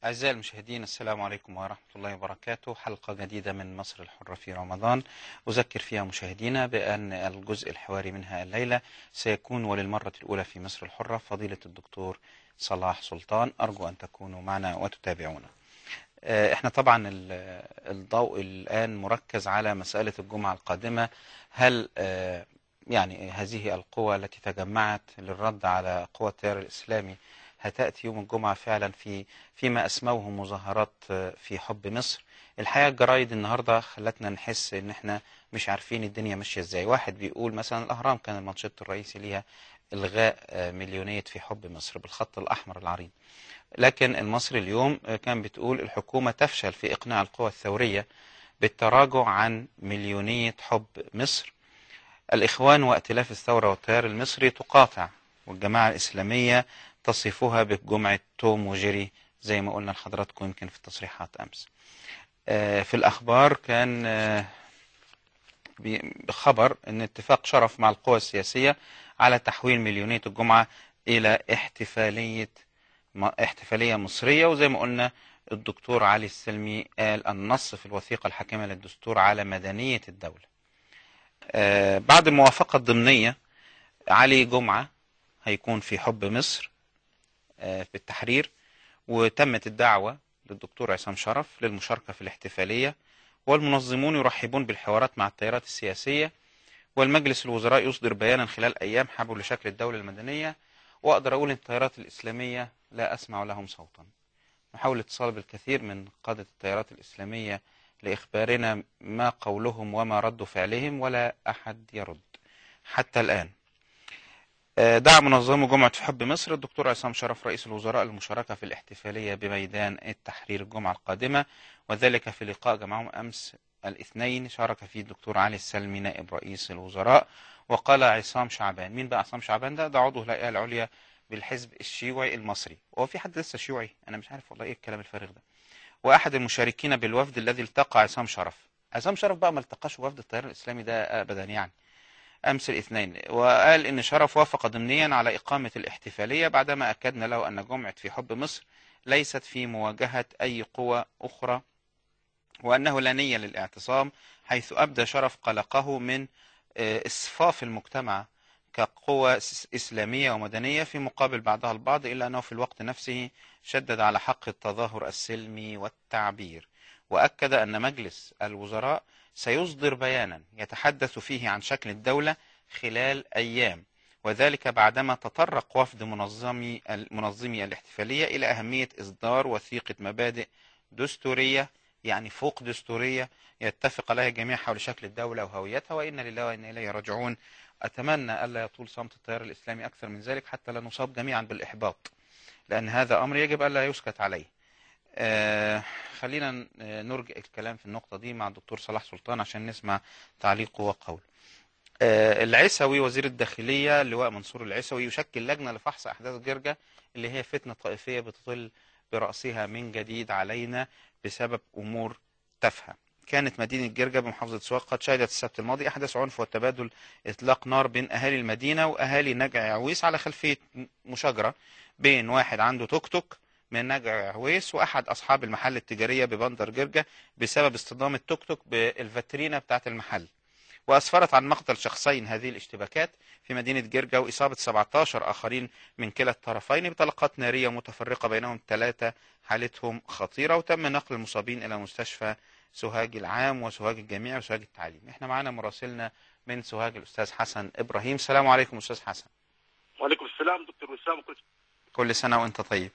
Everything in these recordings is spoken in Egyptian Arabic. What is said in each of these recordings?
أعزائي المشاهدين السلام عليكم ورحمة الله وبركاته حلقة جديدة من مصر الحرة في رمضان أذكر فيها مشاهدينا بأن الجزء الحواري منها الليلة سيكون وللمرة الأولى في مصر الحرة فضيلة الدكتور صلاح سلطان أرجو أن تكونوا معنا وتتابعونا احنا طبعا الضوء الآن مركز على مسألة الجمعة القادمة هل يعني هذه القوى التي تجمعت للرد على قوى التيار الإسلامي هتأتي يوم الجمعة فعلا في فيما أسموه مظاهرات في حب مصر الحقيقة الجرايد النهاردة خلتنا نحس ان احنا مش عارفين الدنيا ماشية ازاي واحد بيقول مثلا الأهرام كان المنشط الرئيسي ليها إلغاء مليونية في حب مصر بالخط الأحمر العريض لكن المصري اليوم كان بتقول الحكومة تفشل في إقناع القوى الثورية بالتراجع عن مليونية حب مصر الإخوان وائتلاف الثورة والتيار المصري تقاطع والجماعة الإسلامية تصفها بجمعة توم وجيري زي ما قلنا لحضراتكم يمكن في التصريحات أمس في الأخبار كان خبر أن اتفاق شرف مع القوى السياسية على تحويل مليونية الجمعة إلى احتفالية احتفالية مصرية وزي ما قلنا الدكتور علي السلمي قال النص في الوثيقة الحاكمة للدستور على مدنية الدولة بعد الموافقة الضمنية علي جمعة هيكون في حب مصر في التحرير وتمت الدعوة للدكتور عصام شرف للمشاركة في الاحتفالية والمنظمون يرحبون بالحوارات مع التيارات السياسية والمجلس الوزراء يصدر بيانا خلال أيام حول شكل الدولة المدنية وأقدر أقول أن التيارات الإسلامية لا أسمع لهم صوتا نحاول اتصال بالكثير من قادة التيارات الإسلامية لإخبارنا ما قولهم وما رد فعلهم ولا أحد يرد حتى الآن دعا منظم جمعة في حب مصر الدكتور عصام شرف رئيس الوزراء للمشاركة في الاحتفالية بميدان التحرير الجمعة القادمة وذلك في لقاء جمعهم أمس الاثنين شارك فيه الدكتور علي السلمي نائب رئيس الوزراء وقال عصام شعبان مين بقى عصام شعبان ده ده عضو الهيئة العليا بالحزب الشيوعي المصري هو في حد لسه شيوعي انا مش عارف والله ايه الكلام الفارغ ده واحد المشاركين بالوفد الذي التقى عصام شرف عصام شرف بقى ما التقاش وفد التيار الاسلامي ده ابدا يعني امس الاثنين وقال ان شرف وافق ضمنيا على اقامه الاحتفاليه بعدما اكدنا له ان جمعه في حب مصر ليست في مواجهه اي قوى اخرى وانه لا نيه للاعتصام حيث ابدى شرف قلقه من اصفاف المجتمع كقوى إسلامية ومدنية في مقابل بعضها البعض إلا أنه في الوقت نفسه شدد على حق التظاهر السلمي والتعبير وأكد أن مجلس الوزراء سيصدر بيانا يتحدث فيه عن شكل الدولة خلال أيام وذلك بعدما تطرق وفد منظمي منظمي الاحتفالية إلى أهمية إصدار وثيقة مبادئ دستورية يعني فوق دستورية يتفق عليها الجميع حول شكل الدولة وهويتها وإن لله وإن إليه راجعون أتمنى ألا يطول صمت التيار الإسلامي أكثر من ذلك حتى لا نصاب جميعا بالإحباط لأن هذا أمر يجب ألا يسكت عليه آه خلينا نرجع الكلام في النقطة دي مع الدكتور صلاح سلطان عشان نسمع تعليقه وقوله آه العسوي وزير الداخلية اللواء منصور العسوي يشكل لجنة لفحص أحداث جرجة اللي هي فتنة طائفية بتطل برأسها من جديد علينا بسبب أمور تافهة كانت مدينة جرجة بمحافظة سوهاج قد شهدت السبت الماضي أحداث عنف وتبادل إطلاق نار بين أهالي المدينة وأهالي نجع عويس على خلفية مشاجرة بين واحد عنده توك توك من نجع عويس وأحد أصحاب المحل التجارية ببندر جرجة بسبب اصطدام التوك توك بالفترينة بتاعة المحل وأسفرت عن مقتل شخصين هذه الاشتباكات في مدينة جرجة وإصابة 17 آخرين من كلا الطرفين بطلقات نارية متفرقة بينهم ثلاثة حالتهم خطيرة وتم نقل المصابين إلى مستشفى سوهاج العام وسوهاج الجامعي وسوهاج التعليم احنا معانا مراسلنا من سوهاج الأستاذ حسن إبراهيم السلام عليكم أستاذ حسن وعليكم السلام دكتور وسام كل كل سنة وأنت طيب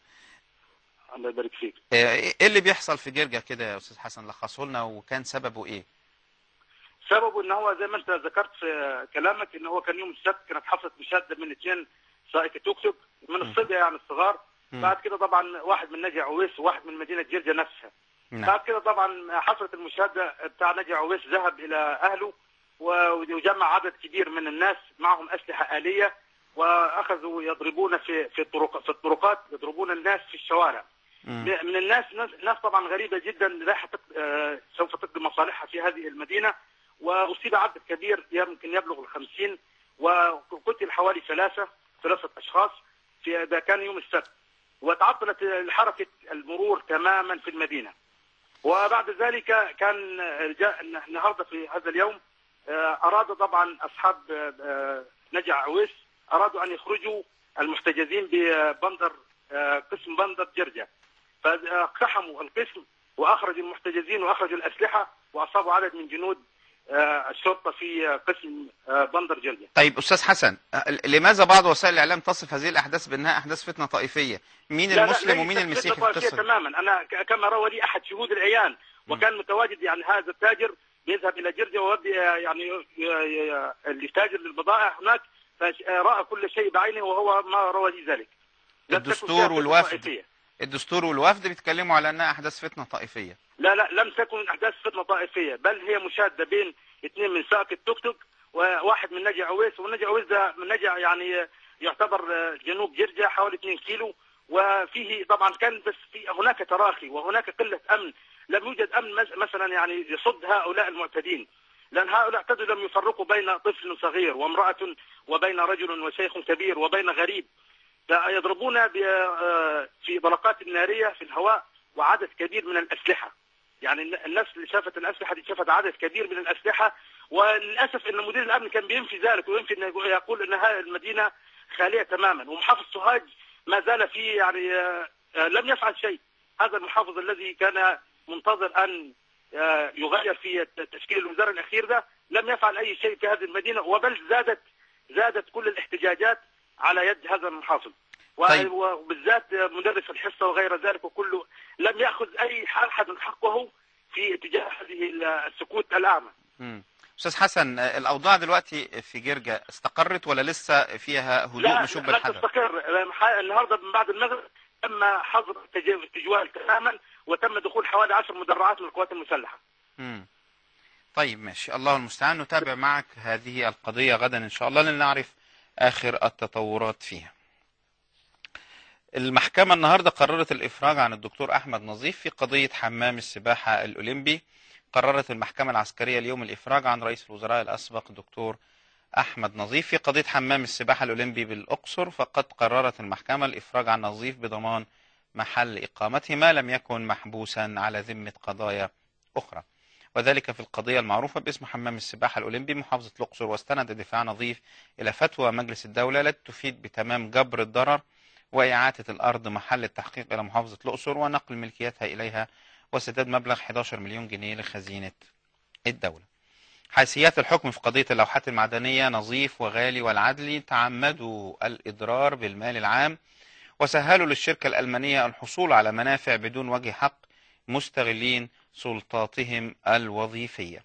الله يبارك فيك ايه اللي بيحصل في جرجة كده يا أستاذ حسن لخصه لنا وكان سببه ايه سببه ان هو زي ما انت ذكرت في كلامك ان هو كان يوم السبت كانت حصلت مشاده من اثنين سائق توك توك من الصبيه يعني الصغار بعد كده طبعا واحد من نجع عويس وواحد من مدينه جرجة نفسها نعم. بعد كده طبعا حصلت المشاهده بتاع نجع عويس ذهب الى اهله وجمع عدد كبير من الناس معهم اسلحه اليه واخذوا يضربون في في الطرق في الطرقات يضربون الناس في الشوارع مم. من الناس ناس ناس طبعا غريبه جدا رايحه تق- آه، سوف تقضي مصالحها في هذه المدينه واصيب عدد كبير يمكن يبلغ الخمسين وقتل حوالي ثلاثه ثلاثه اشخاص في ده كان يوم السبت وتعطلت حركة المرور تماما في المدينة وبعد ذلك كان جاء النهارده في هذا اليوم آه، أراد طبعا أصحاب آه، نجع عويس أرادوا أن يخرجوا المحتجزين ببندر آه، قسم بندر جرجة فاقتحموا القسم وأخرجوا المحتجزين وأخرجوا الأسلحة وأصابوا عدد من جنود آه، الشرطة في قسم آه، بندر جرجة طيب أستاذ حسن آه، لماذا بعض وسائل الإعلام تصف هذه الأحداث بأنها أحداث فتنة طائفية مين لا لا، المسلم ليست ومين المسيحي في فتنة طائفية القصة دي؟ تماما أنا ك- كما روى لي أحد شهود العيان وكان متواجد يعني هذا التاجر يذهب إلى جرجة ويودي يعني ي- ي- ي- اللي يتاجر للبضائع هناك فرأى كل شيء بعينه وهو ما روى لي ذلك لم تكن الدستور فيها فتنة والوفد. طائفية. الدستور والوفد بيتكلموا على أنها أحداث فتنة طائفية لا لا لم تكن احداث فتنه طائفيه بل هي مشاده بين اثنين من سائق التوك توك وواحد من نجع عويس ونجع عويس ده من نجع يعني يعتبر جنوب جرجا حوالي 2 كيلو وفيه طبعا كان بس في هناك تراخي وهناك قله امن لم يوجد امن مس- مثلا يعني يصد هؤلاء المعتدين لان هؤلاء اعتدوا لم يفرقوا بين طفل صغير وامراه وبين رجل وشيخ كبير وبين غريب يضربون ب- آه، في طلقات ناريه في الهواء وعدد كبير من الاسلحه يعني الن- الناس اللي شافت الاسلحه دي شافت عدد كبير من الاسلحه وللاسف ان مدير الامن كان بينفي ذلك وينفي انه يقول ان هذه المدينه خاليه تماما ومحافظ سوهاج ما زال في يعني آه، آه، لم يفعل شيء هذا المحافظ الذي كان منتظر ان آه، يغير في تشكيل الوزاره الاخير ده لم يفعل اي شيء في هذه المدينه وبل زادت زادت كل الاحتجاجات على يد هذا المحافظ و- طيب. وبالذات مدرس الحصه وغير ذلك وكله لم ياخذ اي احد حقه في اتجاه هذه السكوت الاعمى مم. أستاذ حسن آه، الأوضاع دلوقتي في جرجا استقرت ولا لسه فيها هدوء لا مشوب لا بالحذر؟ تستقر النهارده من بعد المغرب تم حظر التج- التجوال تماما وتم دخول حوالي 10 مدرعات من القوات المسلحه مم. طيب ماشي الله المستعان نتابع معك هذه القضية غدا إن شاء الله لنعرف آخر التطورات فيها المحكمة النهاردة قررت الإفراج عن الدكتور أحمد نظيف في قضية حمام السباحة الأولمبي قررت المحكمة العسكرية اليوم الإفراج عن رئيس الوزراء الأسبق دكتور أحمد نظيف في قضية حمام السباحة الأولمبي بالأقصر فقد قررت المحكمة الإفراج عن نظيف بضمان محل إقامته ما لم يكن محبوسا على ذمة قضايا أخرى وذلك في القضية المعروفة باسم حمام السباحة الأولمبي محافظة الأقصر واستند دفاع نظيف إلى فتوى مجلس الدولة التي تفيد بتمام جبر الضرر وإعادة الأرض محل التحقيق إلى محافظة الأقصر ونقل ملكيتها إليها وسداد مبلغ 11 مليون جنيه لخزينة الدولة حيثيات الحكم في قضية اللوحات المعدنية نظيف وغالي والعدلي تعمدوا الإضرار بالمال العام وسهلوا للشركة الألمانية الحصول على منافع بدون وجه حق مستغلين سلطاتهم الوظيفية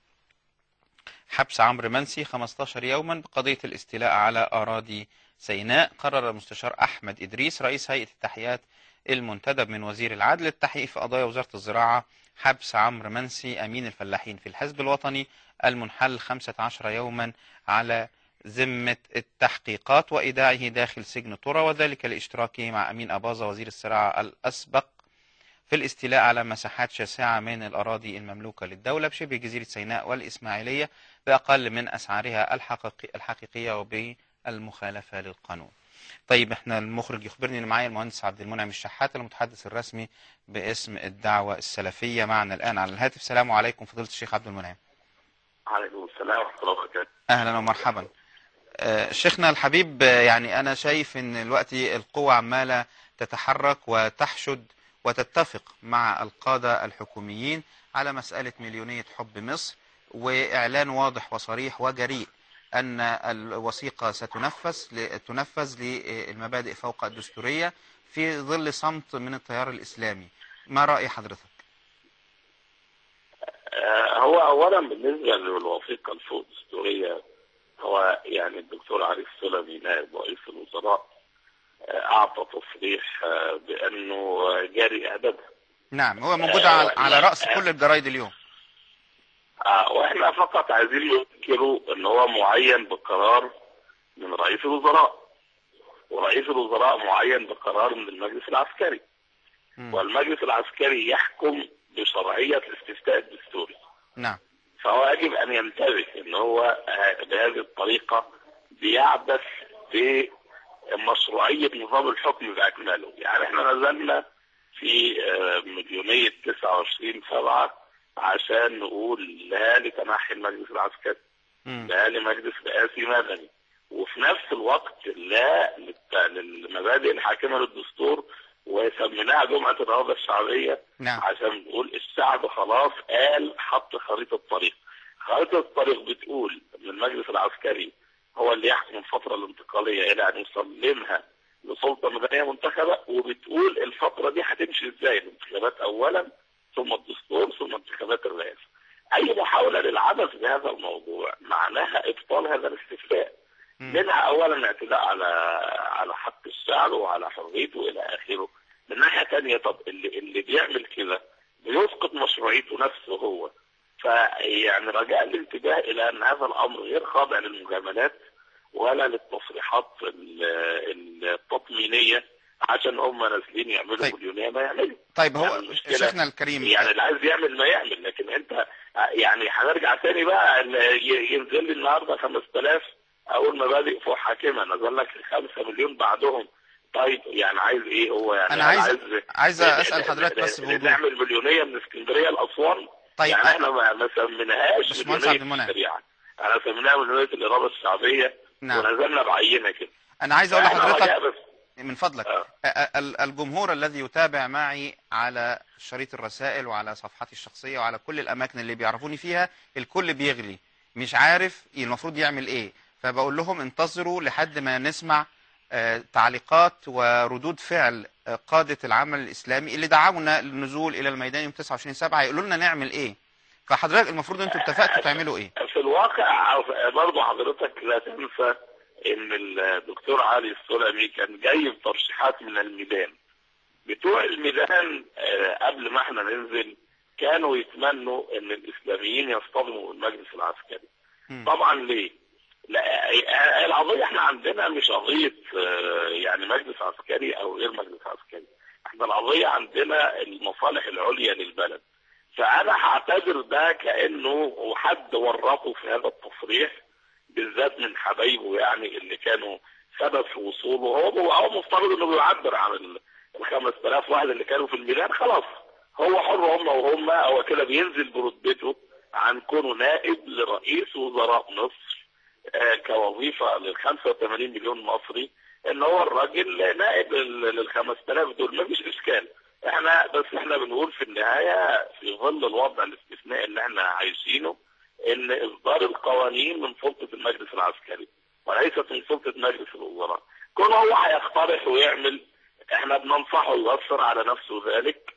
حبس عمرو منسي 15 يوما بقضية الاستيلاء على أراضي سيناء قرر المستشار أحمد إدريس رئيس هيئة التحيات المنتدب من وزير العدل التحقيق في قضايا وزارة الزراعة حبس عمرو منسي أمين الفلاحين في الحزب الوطني المنحل 15 يوما على ذمة التحقيقات وإيداعه داخل سجن طرى وذلك لاشتراكه مع أمين أباظة وزير الزراعة الأسبق في الاستيلاء على مساحات شاسعة من الأراضي المملوكة للدولة بشبه جزيرة سيناء والإسماعيلية بأقل من أسعارها الحقيقي الحقيقية وبالمخالفة للقانون طيب احنا المخرج يخبرني ان معايا المهندس عبد المنعم الشحات المتحدث الرسمي باسم الدعوة السلفية معنا الآن على الهاتف السلام عليكم فضيلة الشيخ عبد المنعم عليكم السلام ورحمة الله وبركاته أهلا ومرحبا آه، شيخنا الحبيب آه، يعني أنا شايف إن دلوقتي القوى عمالة تتحرك وتحشد وتتفق مع القادة الحكوميين على مسألة مليونية حب مصر وإعلان واضح وصريح وجريء أن الوثيقة ستنفذ تنفذ للمبادئ فوق الدستورية في ظل صمت من التيار الإسلامي ما رأي حضرتك؟ آه، هو أولا بالنسبة للوثيقة الفوق دستورية هو يعني الدكتور علي السلمي نائب رئيس الوزراء آه، أعطى تصريح آه، بأنه جاري إعدادها نعم هو موجود آه، على, لا. على رأس كل الجرايد اليوم آه، واحنا فقط عايزين نذكره ان هو معين بقرار من رئيس الوزراء ورئيس الوزراء معين بقرار من المجلس العسكري مم. والمجلس العسكري يحكم بشرعية الاستفتاء الدستوري نعم فهو يجب ان ينتبه ان هو آه، بهذه الطريقة بيعبث مشروعيه نظام الحكم باكمله يعني احنا نزلنا في آه، مليونيه 29 سبعه عشان نقول لا لتنحي المجلس العسكري مم. لا لمجلس رئاسي مدني وفي نفس الوقت لا للت- للمبادئ الحاكمه للدستور وسميناها جمعه الرغبه الشعبيه نعم عشان نقول الشعب خلاص قال حط خريطه طريق خريطه الطريق بتقول ان المجلس العسكري هو اللي يحكم الفتره الانتقاليه الى ان يسلمها لسلطه مدنيه منتخبه وبتقول الفتره دي هتمشي ازاي الانتخابات اولا ثم الدستور ثم انتخابات الرئاسه اي محاوله للعبث بهذا الموضوع معناها ابطال هذا الاستفتاء مم. منها اولا الاعتداء على على حق الشعب وعلى حريته الى اخره من ناحيه ثانيه طب اللي اللي بيعمل كده بيسقط مشروعيته نفسه هو فيعني رجاء الانتباه الى ان هذا الامر غير خاضع للمجاملات ولا للتصريحات ال- التطمينيه عشان هم نازلين يعملوا طيب. مليونيه ما يعملوا طيب هو يعني المشكلة- شيخنا الكريم يعني اللي عايز يعمل ما يعمل لكن انت يعني هنرجع تاني بقى ان ي- ينزل لي النهارده 5000 اول مبادئ فوق حاكمه نزل لك 5 مليون بعدهم طيب يعني عايز ايه هو يعني انا عايز عايز اسال حضرتك بس ن- بوضوح نعمل مليونيه من اسكندريه لاسوان طيب يعني أ- احنا ما ما سميناهاش باشمهندس مليونيه عبد المنعم. الشريعه انا سميناها مليونيه الاراده الشعبيه نعم ونزلنا بعينه كده انا عايز اقول فإحنا لحضرتك رجاء بس من فضلك آه. ال- ال- الجمهور الذي يتابع معي على شريط الرسائل وعلى صفحتي الشخصية وعلى كل الأماكن اللي بيعرفوني فيها الكل بيغلي مش عارف المفروض يعمل إيه فبقول لهم انتظروا لحد ما نسمع آه، تعليقات وردود فعل آه، قادة العمل الإسلامي اللي دعونا للنزول إلى الميدان يوم 29 7 يقولوا لنا نعمل إيه فحضرتك المفروض أنتوا اتفقتوا تعملوا إيه في الواقع برضه حضرتك لا تنسى ان الدكتور علي السلمي كان جاي بترشيحات من الميدان بتوع الميدان آه، قبل ما احنا ننزل كانوا يتمنوا ان الاسلاميين يصطدموا بالمجلس العسكري مم. طبعا ليه لا آه، القضيه احنا عندنا مش قضيه آه، يعني مجلس عسكري او غير مجلس عسكري احنا القضيه عندنا المصالح العليا للبلد فانا هعتبر ده كانه حد ورطه في هذا التصريح بالذات من حبايبه يعني اللي كانوا سبب في وصوله هو هو مفترض انه بيعبر عن ال ال 5000 واحد اللي كانوا في الميدان خلاص هو حر هم وهم هو كده بينزل برتبته عن كونه نائب لرئيس وزراء مصر آه، كوظيفه لل 85 مليون مصري ان هو الراجل نائب لل 5000 دول مفيش اشكال احنا بس احنا بنقول في النهايه في ظل الوضع الاستثنائي اللي احنا عايشينه ان اصدار القوانين من سلطه المجلس العسكري وليست من سلطه مجلس الوزراء كون هو هيقترح ويعمل احنا بننصحه يؤثر على نفسه ذلك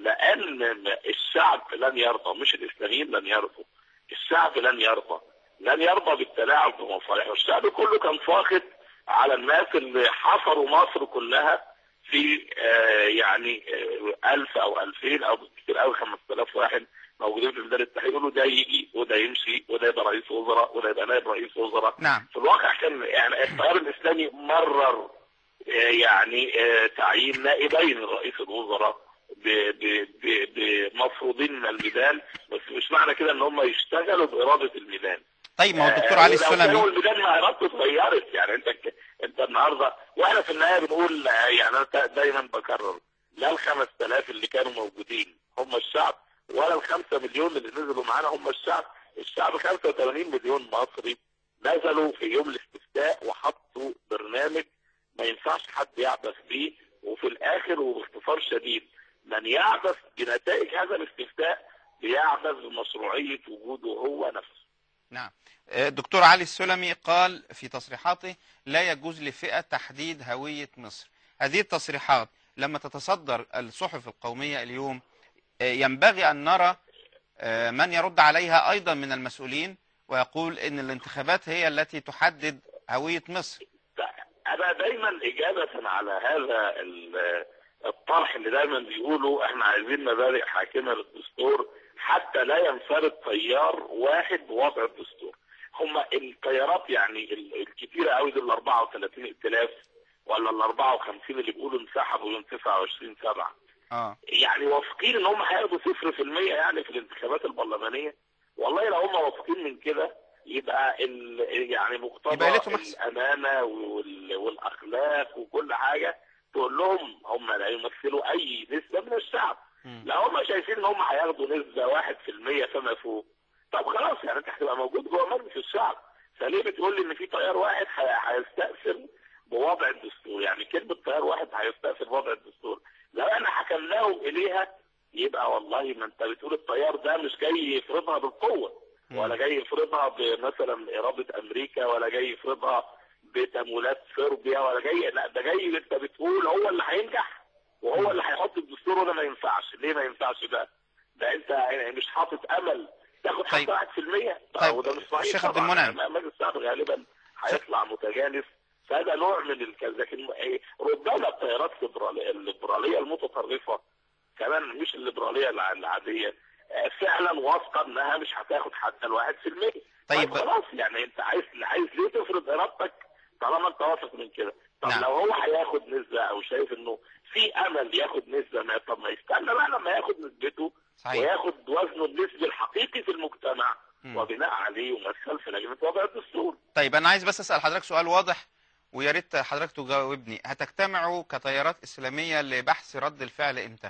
لان الشعب لن يرضى مش الاسلاميين لن يرضوا الشعب لن يرضى لن يرضى بالتلاعب بمصالحه الشعب كله كان ساخط على الناس اللي حصروا مصر كلها في آه يعني آه 1000 او 2000 او كتير قوي 5000 واحد موجودين في ميدان التحرير يقولوا ده يجي وده يمشي وده يبقى رئيس وزراء وده يبقى نائب رئيس وزراء نعم في الواقع كان يعني التيار الاسلامي مرر آه، يعني آه، تعيين نائبين رئيس الوزراء ب- ب- ب- بمفروضين من الميدان بس مش معنى كده ان هم يشتغلوا باراده الميدان طيب ما هو الدكتور آه، علي ولو كانوا السلمي الميدان ما ارادته اتغيرت يعني انت ك- انت النهارده واحنا في النهايه بنقول آه، يعني انا دايما بكرر لا ال 5000 اللي كانوا موجودين هم الشعب ولا ال 5 مليون اللي نزلوا معانا هم الشعب الشعب 85 مليون مصري نزلوا في يوم الاستفتاء وحطوا برنامج ما ينفعش حد يعبث بيه وفي الاخر وباختصار شديد من يعبث بنتائج هذا الاستفتاء بيعبث بمشروعيه وجوده هو نفسه نعم الدكتور علي السلمي قال في تصريحاته لا يجوز لفئة تحديد هوية مصر هذه التصريحات لما تتصدر الصحف القومية اليوم آه، ينبغي أن نرى آه، من يرد عليها أيضا من المسؤولين ويقول أن الانتخابات هي التي تحدد هوية مصر انا دايما اجابه على هذا ال- الطرح اللي دايما بيقولوا احنا عايزين مبادئ حاكمه للدستور حتى لا ينفرد تيار واحد بوضع الدستور هم التيارات يعني ال- الكتيره قوي دول ال 34 ائتلاف ولا ال 54 اللي بيقولوا انسحبوا يوم 29 7 اه يعني واثقين ان هم هياخدوا 0% يعني في الانتخابات البرلمانيه والله لو هم واثقين من كده يبقى ال... يعني مقتضى يبقى ليلتهم أحسن. الامانه وال... والاخلاق وكل حاجه تقول لهم هم لا يمثلوا اي نسبه من الشعب مم. لا هم شايفين ان هم هياخدوا نسبه 1% فما فوق طب خلاص يعني انت هتبقى موجود جوه مجلس الشعب فليه بتقول لي ان في تيار واحد هي- هيستأثر بوضع الدستور يعني كلمه تيار واحد هيستأثر بوضع الدستور لو احنا حكمناهم اليها يبقى والله ما انت بتقول التيار ده مش جاي يفرضها بالقوه مم. ولا جاي يفرضها بمثلا اراده امريكا ولا جاي يفرضها بتمويلات صربيا ولا جاي لا ده جاي انت بتقول هو اللي هينجح وهو اللي هيحط الدستور ولا ما ينفعش ليه ما ينفعش ده ده انت يعني مش حاطط امل تاخد طيب. حتى 1% طيب، وده مش صحيح الشيخ عبد طبعاً. المنعم. مجلس الشعب غالبا هيطلع متجانس فهذا نوع من الكذب لكن إيه، ربما التيارات الليبرالية- الليبراليه المتطرفه كمان مش الليبراليه الع- العاديه آه، فعلا واثقه انها مش هتاخد حتى الواحد في المية طيب. خلاص يعني انت عايز عايز ليه تفرض ارادتك طالما انت واثق من كده طب نعم. لو هو هياخد نسبه او شايف انه في امل ياخد نسبه ما طب ما يستنى بقى لما ياخد نسبته صحيح وياخد وزنه النسبي الحقيقي في المجتمع مم. وبناء عليه يمثل في لجنه وضع الدستور طيب انا عايز بس اسال حضرتك سؤال واضح ويا ريت حضرتك تجاوبني هتجتمعوا كتيارات اسلاميه لبحث رد الفعل امتى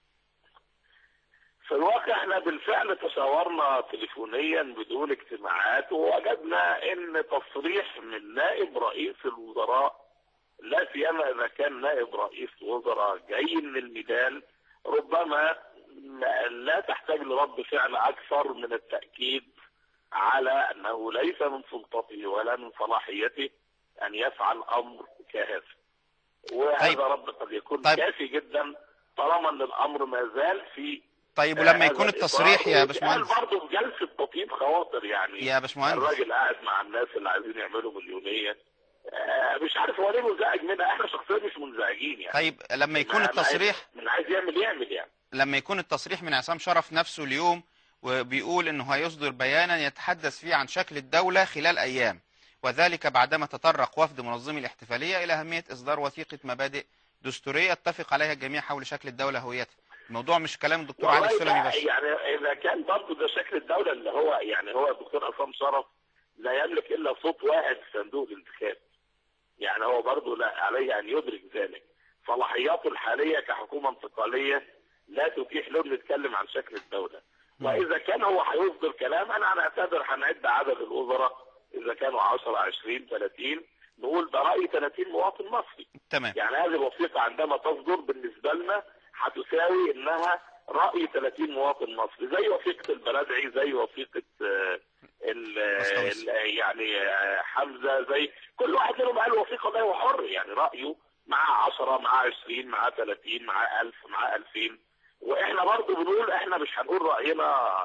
في الواقع احنا بالفعل تشاورنا تليفونيا بدون اجتماعات ووجدنا ان تصريح من نائب رئيس الوزراء لا سيما اذا كان نائب رئيس وزراء جاي من الميدان ربما ما- لا تحتاج لرد فعل اكثر من التاكيد على انه ليس من سلطته ولا من صلاحيته ان يفعل امر كهذا. وهذا طيب. رد قد يكون طيب. كافي جدا طالما ان الامر ما زال في طيب ولما هذا يكون التصريح يا الإطار. باشمهندس وكان برضه في جلسه تطيب خواطر يعني يا باشمهندس الراجل قاعد مع الناس اللي عايزين يعملوا مليونيه آه، مش عارف هو ليه منزعج منها احنا شخصيا مش منزعجين يعني طيب لما يكون من- من التصريح عايز- من عايز يعمل يعمل يعني لما يكون التصريح من عصام شرف نفسه اليوم وبيقول انه هيصدر بيانا يتحدث فيه عن شكل الدولة خلال ايام وذلك بعدما تطرق وفد منظمي الاحتفالية الى اهمية اصدار وثيقة مبادئ دستورية اتفق عليها الجميع حول شكل الدولة هويتها الموضوع مش كلام الدكتور علي والله السلمي ده بس يعني اذا كان برضه ده شكل الدوله اللي هو يعني هو الدكتور عصام شرف لا يملك الا صوت واحد في صندوق الانتخاب يعني هو برضه لا عليه ان يدرك ذلك صلاحياته الحاليه كحكومه انتقاليه لا تتيح له انه يتكلم عن شكل الدوله واذا كان هو هيصدر كلام انا هنعتبر هنعد عدد الوزراء اذا كانوا 10 20 30 نقول ده راي 30 مواطن مصري تمام يعني هذه الوثيقة عندما تصدر بالنسبة لنا هتساوي انها رأي 30 مواطن مصري زي وثيقة البلدعي زي وثيقة آه، ال- مستويس. ال- يعني آه، حمزة زي كل واحد منهم قال وثيقة ده هو حر يعني رأيه مع 10 مع 20 مع 30 مع 1000 مع 2000 واحنا برضه بنقول احنا مش هنقول رأينا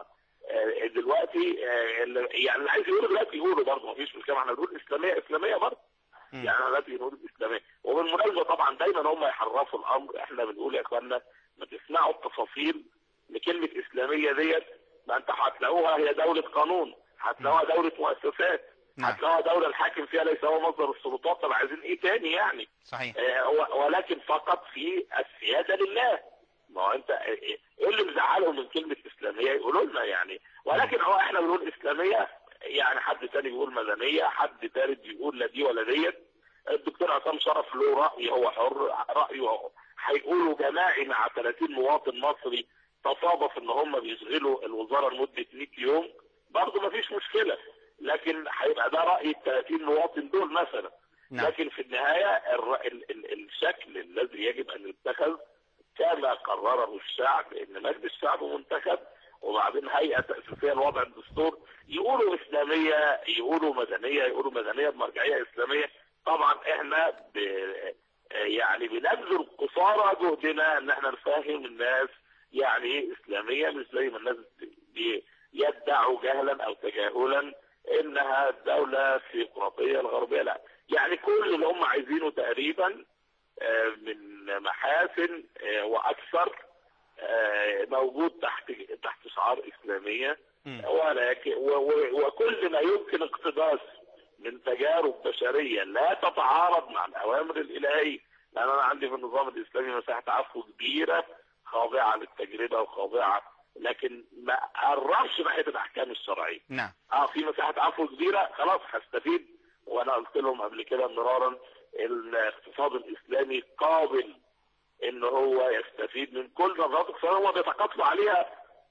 آه، دلوقتي آه، اللي- يعني اللي عايز يقوله دلوقتي يقوله برضه مفيش مشكلة احنا بنقول اسلامية اسلامية برضه مم. يعني انا دلوقتي بنقول الاسلاميه وبالمناسبه طبعا دايما هم يحرفوا الامر احنا بنقول يا اخوانا ما تسمعوا التفاصيل لكلمه اسلاميه ديت ما انت هتلاقوها هي دوله قانون هتلاقوها دوله مؤسسات نعم. هتلاقوها دوله الحاكم فيها ليس هو مصدر السلطات طب عايزين ايه تاني يعني صحيح آه، و- ولكن فقط في السياده لله ما هو انت ايه إيه اللي مزعلهم من كلمه اسلاميه يقولوا لنا يعني ولكن هو احنا بنقول اسلاميه يعني حد تاني بيقول مدنيه حد تالت بيقول لا دي ولا ديت الدكتور عصام شرف له راي هو حر رايه هو هيقولوا جماعي مع 30 مواطن مصري تصادف ان هم بيشغلوا الوزاره لمده 100 يوم برضه ما فيش مشكله لكن هيبقى ده راي ال 30 مواطن دول مثلا نعم لكن في النهاية الر- ال- ال- الشكل الذي يجب أن يتخذ كما قرره الشعب إن مجلس الشعب منتخب وبعدين هيئة تأسيسية لوضع الدستور يقولوا إسلامية يقولوا مدنية يقولوا مدنية بمرجعية إسلامية طبعا إحنا ب يعني بنبذل قصارى جهدنا إن إحنا نفهم الناس يعني إيه إسلامية مش زي ما الناس بي- يدعوا جهلا أو تجاهلا إنها دولة سيقراطية الغربية لا يعني كل اللي هم عايزينه تقريبا آه، من محاسن آه، واكثر آه، موجود تحت تحت شعار اسلاميه مم. ولكن و- و- وكل ما يمكن اقتباس من تجارب بشريه لا تتعارض مع الاوامر الالهيه لان انا عندي في النظام الاسلامي مساحه عفو كبيره خاضعه للتجربه وخاضعه لكن ما قربش ناحيه الاحكام الشرعيه نعم اه في مساحه عفو كبيره خلاص هستفيد وانا قلت لهم قبل كده مرارا الاقتصاد الاسلامي قابل ان هو يستفيد من كل نظرات الاقتصاد هم بيتقاتلوا عليها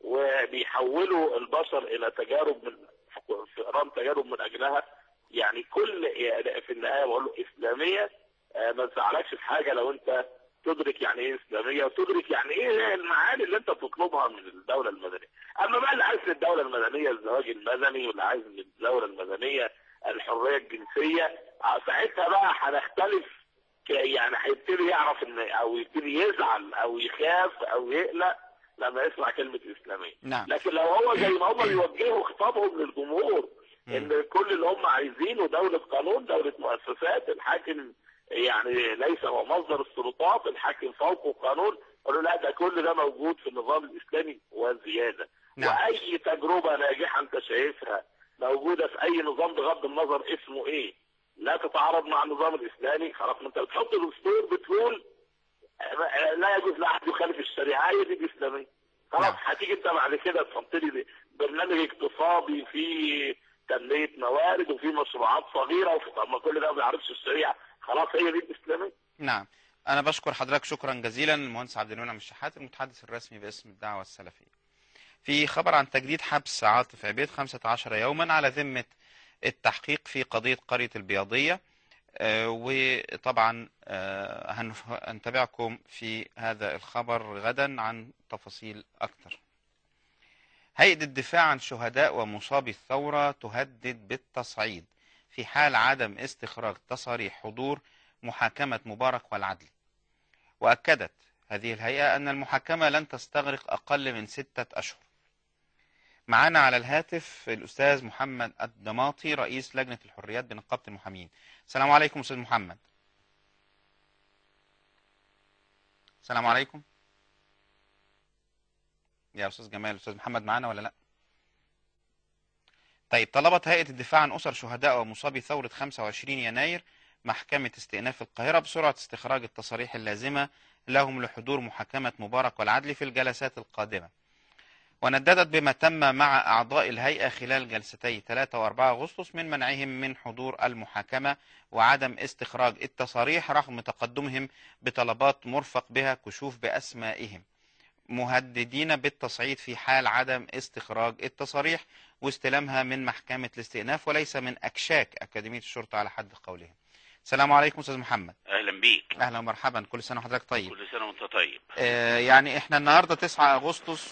وبيحولوا البشر الى تجارب من فئران تجارب من اجلها يعني كل يعني في النهايه بقول له اسلاميه آه، ما تزعلكش في حاجه لو انت تدرك يعني ايه اسلاميه وتدرك يعني ايه المعاني اللي انت بتطلبها من الدوله المدنيه. اما بقى اللي عايز من الدوله المدنيه الزواج المدني واللي عايز من الدوله المدنيه الحريه الجنسيه آه، ساعتها بقى هنختلف ك- يعني هيبتدي يعرف ان او يبتدي يزعل او يخاف او يقلق لما يسمع كلمه اسلاميه. نعم لكن لو هو زي ما هم بيوجهوا خطابهم للجمهور مم. ان كل اللي هم عايزينه دولة قانون دولة مؤسسات الحاكم يعني ليس هو مصدر السلطات الحاكم فوقه قانون قالوا لا ده كل ده موجود في النظام الاسلامي وزيادة نعم. واي تجربة ناجحة انت شايفها موجودة في اي نظام بغض النظر اسمه ايه لا تتعارض مع النظام الاسلامي خلاص ما انت بتحط دستور بتقول آه، لا يجوز لاحد يخالف الشريعه هي دي الاسلاميه خلاص نعم. هتيجي انت بعد كده تحط لي برنامج اقتصادي في تنميه موارد وفي مشروعات صغيره وفي طب ما كل ده ما بيعرفش الشريعه خلاص هي دي الاسلاميه نعم أنا بشكر حضرتك شكرا جزيلا المهندس عبد المنعم الشحات المتحدث الرسمي باسم الدعوة السلفية. في خبر عن تجديد حبس عاطف عبيد 15 يوما على ذمة التحقيق في قضية قرية البياضية آه، وطبعا آه، هنف- هنتابعكم في هذا الخبر غدا عن تفاصيل أكثر. هيئة الدفاع عن شهداء ومصابي الثورة تهدد بالتصعيد في حال عدم استخراج تصاريح حضور محاكمة مبارك والعدل وأكدت هذه الهيئة أن المحاكمة لن تستغرق أقل من ستة أشهر معنا على الهاتف الأستاذ محمد الدماطي رئيس لجنة الحريات بنقابة المحامين السلام عليكم أستاذ محمد السلام عليكم يا أستاذ جمال أستاذ محمد معنا ولا لا طيب طلبت هيئة الدفاع عن أسر شهداء ومصابي ثورة 25 يناير محكمة استئناف القاهرة بسرعة استخراج التصاريح اللازمة لهم لحضور محاكمة مبارك والعدل في الجلسات القادمة ونددت بما تم مع أعضاء الهيئة خلال جلستي 3 و4 أغسطس من منعهم من حضور المحاكمة وعدم استخراج التصاريح رغم تقدمهم بطلبات مرفق بها كشوف بأسمائهم مهددين بالتصعيد في حال عدم استخراج التصاريح واستلامها من محكمة الاستئناف وليس من أكشاك أكاديمية الشرطة على حد قولهم السلام عليكم أستاذ محمد اهلا بيك أهلا ومرحبا كل سنة وحضرتك طيب كل سنه وانت طيب آه يعني إحنا النهاردة 9 أغسطس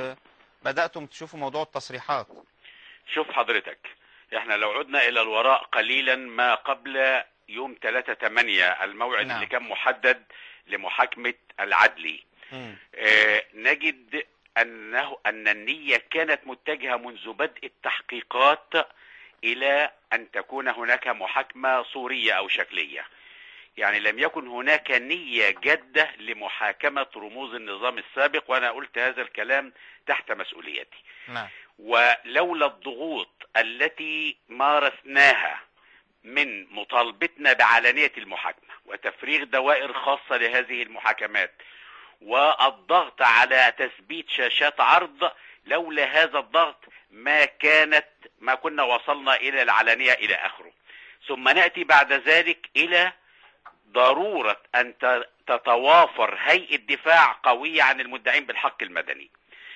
وبدأتم تشوفوا موضوع التصريحات شوف حضرتك احنا لو عدنا الى الوراء قليلا ما قبل يوم 3 8 الموعد نعم. اللي كان محدد لمحاكمه العدلي مم. آه نجد انه ان النيه كانت متجهه منذ بدء التحقيقات الى ان تكون هناك محاكمه صوريه او شكليه يعني لم يكن هناك نيه جاده لمحاكمه رموز النظام السابق وانا قلت هذا الكلام تحت مسؤوليتي نعم ولولا الضغوط التي مارسناها من مطالبتنا بعلانية المحاكمة وتفريغ دوائر خاصة لهذه المحاكمات والضغط على تثبيت شاشات عرض لولا هذا الضغط ما كانت ما كنا وصلنا إلى العلانية إلى آخره ثم نأتي بعد ذلك إلى ضرورة أن ت- تتوافر هيئة دفاع قوية عن المدعين بالحق المدني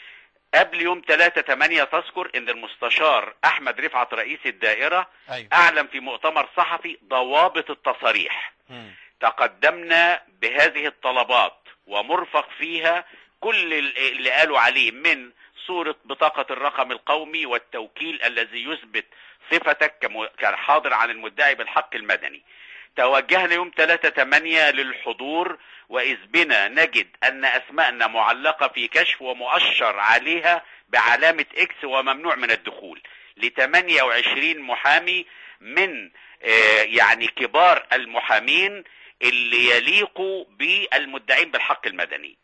قبل يوم 3 8 تذكر ان المستشار احمد رفعت رئيس الدائره أيوه اعلن في مؤتمر صحفي ضوابط التصاريح مم. تقدمنا بهذه الطلبات ومرفق فيها كل ال- اللي قالوا عليه من صورة بطاقة الرقم القومي والتوكيل الذي يثبت صفتك كم- كحاضر عن المدعي بالحق المدني توجهنا يوم 3 8 للحضور وإذ بنا نجد أن أسماءنا معلقة في كشف ومؤشر عليها بعلامة إكس وممنوع من الدخول ل 28 محامي من آه، يعني كبار المحامين اللي يليقوا بالمدعين بالحق المدني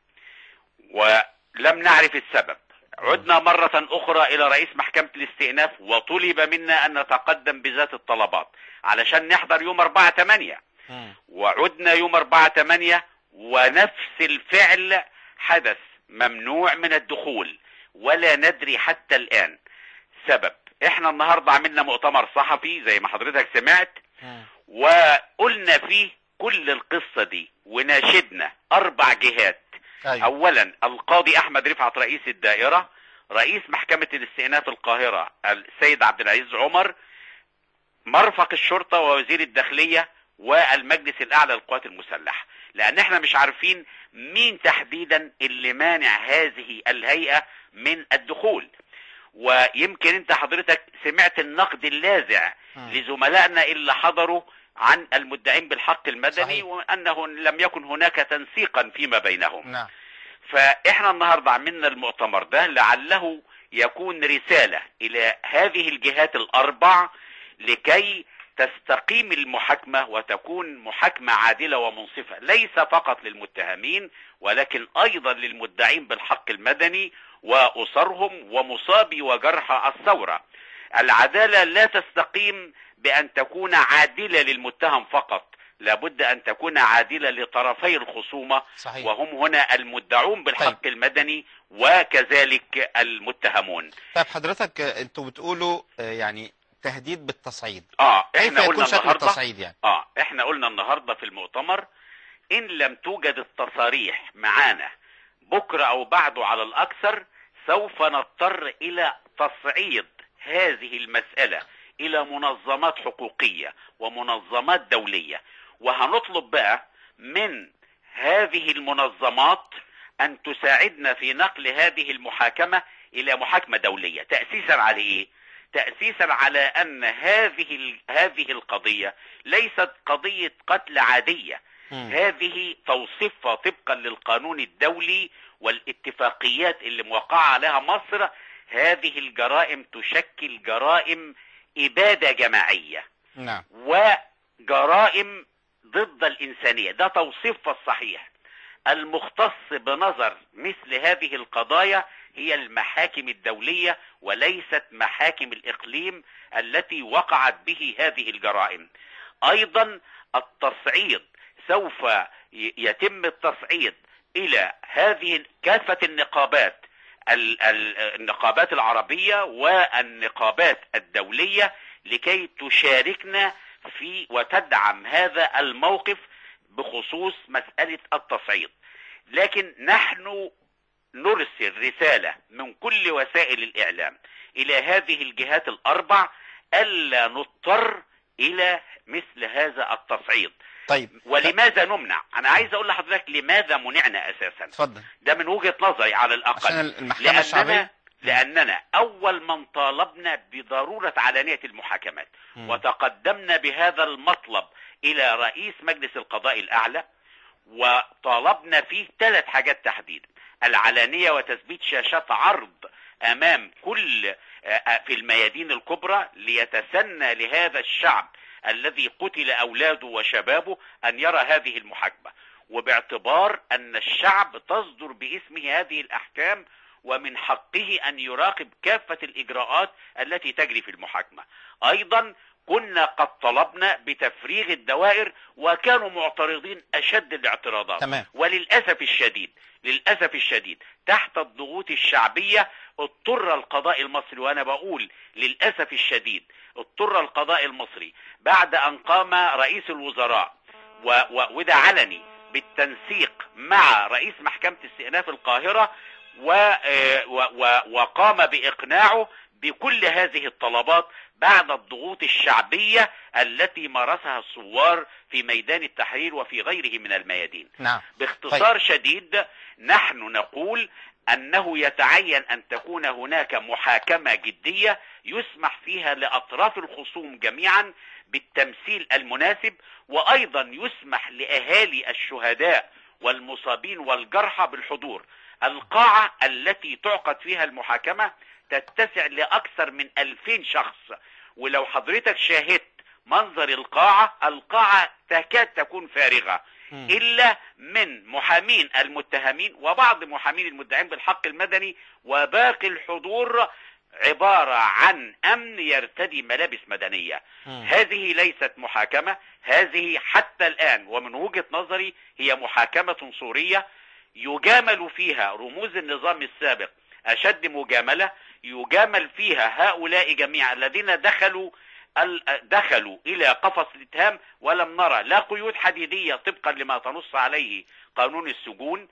ولم نعرف السبب عدنا مرة أخرى إلى رئيس محكمة الاستئناف وطلب منا أن نتقدم بذات الطلبات علشان نحضر يوم 4 8 مم. وعدنا يوم 4 8 ونفس الفعل حدث ممنوع من الدخول ولا ندري حتى الآن سبب احنا النهاردة عملنا مؤتمر صحفي زي ما حضرتك سمعت مم. وقلنا فيه كل القصة دي وناشدنا أربع جهات ايوه أولا القاضي أحمد رفعت رئيس الدائرة رئيس محكمة الاستئناف القاهرة السيد عبد العزيز عمر مرفق الشرطة ووزير الداخلية والمجلس الأعلى للقوات المسلحة لأن احنا مش عارفين مين تحديدا اللي مانع هذه الهيئة من الدخول ويمكن انت حضرتك سمعت النقد اللاذع مم. لزملائنا اللي حضروا عن المدعين بالحق المدني صحيح. وأنه لم يكن هناك تنسيقا فيما بينهم نعم فاحنا النهارده عملنا المؤتمر ده لعله يكون رساله الى هذه الجهات الاربع لكي تستقيم المحاكمه وتكون محاكمه عادله ومنصفه ليس فقط للمتهمين ولكن ايضا للمدعين بالحق المدني واسرهم ومصابي وجرحى الثوره العداله لا تستقيم بان تكون عادله للمتهم فقط لابد ان تكون عادله لطرفي الخصومه صحيح وهم هنا المدعون بالحق المدني وكذلك المتهمون طيب حضرتك آه، انتوا بتقولوا آه، يعني تهديد بالتصعيد اه كيف احنا يكون قلنا شكل النهارده التصعيد يعني اه احنا قلنا النهارده في المؤتمر ان لم توجد التصاريح معانا بكره او بعده على الاكثر سوف نضطر الى تصعيد هذه المساله الى منظمات حقوقيه ومنظمات دوليه وهنطلب بقى من هذه المنظمات ان تساعدنا في نقل هذه المحاكمه الى محاكمه دوليه تاسيسا على ايه تاسيسا على ان هذه ال- هذه القضيه ليست قضيه قتل عاديه مم. هذه توصيفها طبقا للقانون الدولي والاتفاقيات اللي موقعة عليها مصر هذه الجرائم تشكل جرائم إبادة جماعية نعم وجرائم ضد الإنسانية ده توصيفها الصحيح المختص بنظر مثل هذه القضايا هي المحاكم الدولية وليست محاكم الإقليم التي وقعت به هذه الجرائم أيضا التصعيد سوف ي- يتم التصعيد إلى هذه كافة النقابات ال- ال- النقابات العربية والنقابات الدولية لكي تشاركنا في وتدعم هذا الموقف بخصوص مسألة التصعيد لكن نحن نرسل رسالة من كل وسائل الإعلام إلى هذه الجهات الأربع ألا نضطر إلى مثل هذا التصعيد طيب ولماذا نمنع أنا عايز أقول لحضرتك لماذا منعنا أساسا اتفضل ده من وجهة نظري على الأقل عشان المحكمة الشعبية لأننا, لأننا أول من طالبنا بضرورة علانية المحاكمات مم. وتقدمنا بهذا المطلب إلى رئيس مجلس القضاء الأعلى وطالبنا فيه ثلاث حاجات تحديدا العلانية وتثبيت شاشات عرض أمام كل آه، في الميادين الكبرى ليتسنى لهذا الشعب الذي قتل أولاده وشبابه أن يرى هذه المحاكمة وباعتبار أن الشعب تصدر باسمه هذه الأحكام ومن حقه أن يراقب كافة الإجراءات التي تجري في المحاكمة أيضا كنا قد طلبنا بتفريغ الدوائر وكانوا معترضين أشد الاعتراضات تمام وللأسف الشديد للأسف الشديد تحت الضغوط الشعبية اضطر القضاء المصري وأنا بقول للأسف الشديد اضطر القضاء المصري بعد أن قام رئيس الوزراء و و وده علني بالتنسيق مع رئيس محكمة استئناف القاهرة و آه، و و وقام بإقناعه بكل هذه الطلبات بعد الضغوط الشعبية التي مارسها الثوار في ميدان التحرير وفي غيره من الميادين نعم باختصار شديد نحن نقول انه يتعين ان تكون هناك محاكمه جديه يسمح فيها لاطراف الخصوم جميعا بالتمثيل المناسب وايضا يسمح لاهالي الشهداء والمصابين والجرحى بالحضور القاعه التي تعقد فيها المحاكمه تتسع لاكثر من 2000 شخص ولو حضرتك شاهدت منظر القاعه القاعه تكاد تكون فارغه مم. الا من محامين المتهمين وبعض محامين المدعين بالحق المدني وباقي الحضور عبارة عن امن يرتدي ملابس مدنية مم. هذه ليست محاكمة هذه حتى الان ومن وجهة نظري هي محاكمة صورية يجامل فيها رموز النظام السابق اشد مجامله يجامل فيها هؤلاء جميعا الذين دخلوا ال- دخلوا الى قفص الاتهام ولم نرى لا قيود حديديه طبقا لما تنص عليه قانون السجون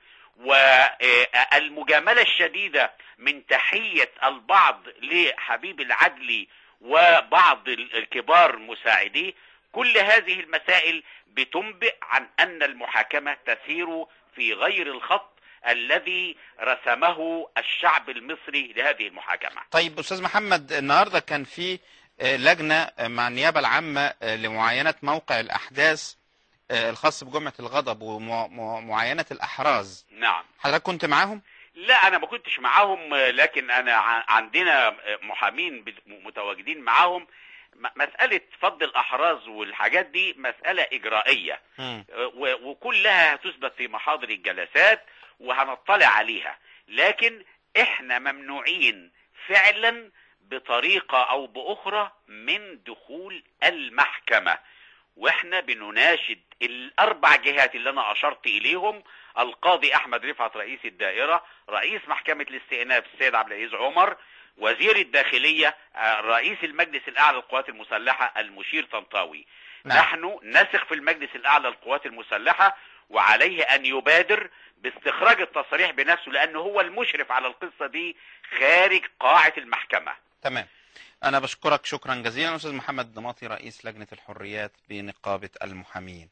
والمجامله الشديده من تحيه البعض لحبيب العدلي وبعض ال- الكبار مساعديه كل هذه المسائل بتنبئ عن ان المحاكمه تسير في غير الخط الذي رسمه الشعب المصري لهذه المحاكمه طيب استاذ محمد النهارده كان في آه، لجنه آه، مع النيابه العامه آه، لمعاينه موقع الاحداث آه، الخاص بجمعه الغضب ومعاينه الاحراز نعم حضرتك كنت معاهم لا انا ما كنتش معاهم لكن انا ع- عندنا محامين بت- متواجدين معاهم م- مسألة فض الأحراز والحاجات دي مسألة إجرائية مم. و- وكلها هتثبت في محاضر الجلسات وهنطلع عليها لكن احنا ممنوعين فعلا بطريقة أو بأخرى من دخول المحكمة واحنا بنناشد الأربع جهات اللي أنا أشرت إليهم القاضي أحمد رفعت رئيس الدائرة رئيس محكمة الاستئناف السيد عبد العزيز عمر وزير الداخلية آه، رئيس المجلس الأعلى للقوات المسلحة المشير طنطاوي نعم. نحن نثق في المجلس الأعلى للقوات المسلحة وعليه أن يبادر باستخراج التصريح بنفسه لأنه هو المشرف على القصة دي خارج قاعة المحكمة تمام انا بشكرك شكرا جزيلا استاذ محمد ضماطي رئيس لجنه الحريات بنقابه المحامين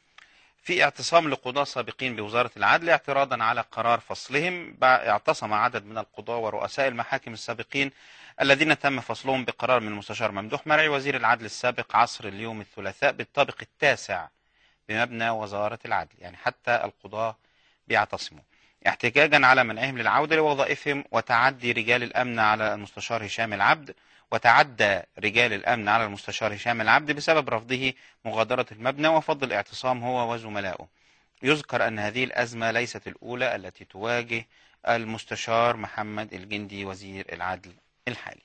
في اعتصام لقضاة سابقين بوزارة العدل اعتراضا على قرار فصلهم بع- اعتصم عدد من القضاة ورؤساء المحاكم السابقين الذين تم فصلهم بقرار من المستشار ممدوح مرعي وزير العدل السابق عصر اليوم الثلاثاء بالطابق التاسع بمبنى وزارة العدل يعني حتى القضاة بيعتصموا احتجاجا على منعهم للعودة لوظائفهم وتعدي رجال الأمن على المستشار هشام العبد وتعدى رجال الأمن على المستشار هشام العبد بسبب رفضه مغادرة المبنى وفض الاعتصام هو وزملائه يذكر أن هذه الأزمة ليست الأولى التي تواجه المستشار محمد الجندي وزير العدل الحالي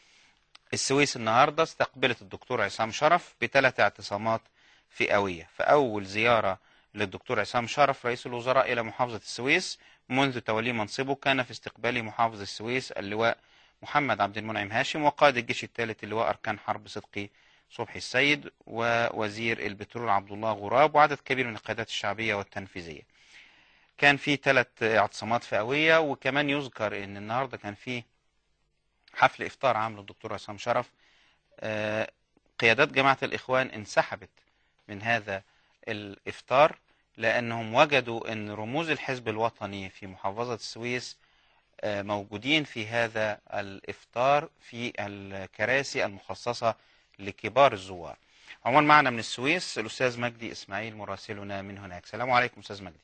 السويس النهاردة استقبلت الدكتور عصام شرف بثلاث اعتصامات فئوية فأول زيارة للدكتور عصام شرف رئيس الوزراء إلى محافظة السويس منذ توليه منصبه كان في استقبال محافظ السويس اللواء محمد عبد المنعم هاشم وقائد الجيش الثالث اللواء أركان حرب صدقي صبحي السيد ووزير البترول عبد الله غراب وعدد كبير من القيادات الشعبية والتنفيذية كان في ثلاث اعتصامات فئوية وكمان يذكر ان النهاردة كان في حفل افطار عام للدكتور عصام شرف آه، قيادات جماعة الاخوان انسحبت من هذا الافطار لانهم وجدوا ان رموز الحزب الوطني في محافظة السويس آه، موجودين في هذا الافطار في الكراسي المخصصة لكبار الزوار عموما معنا من السويس الاستاذ مجدي اسماعيل مراسلنا من هناك السلام عليكم استاذ مجدي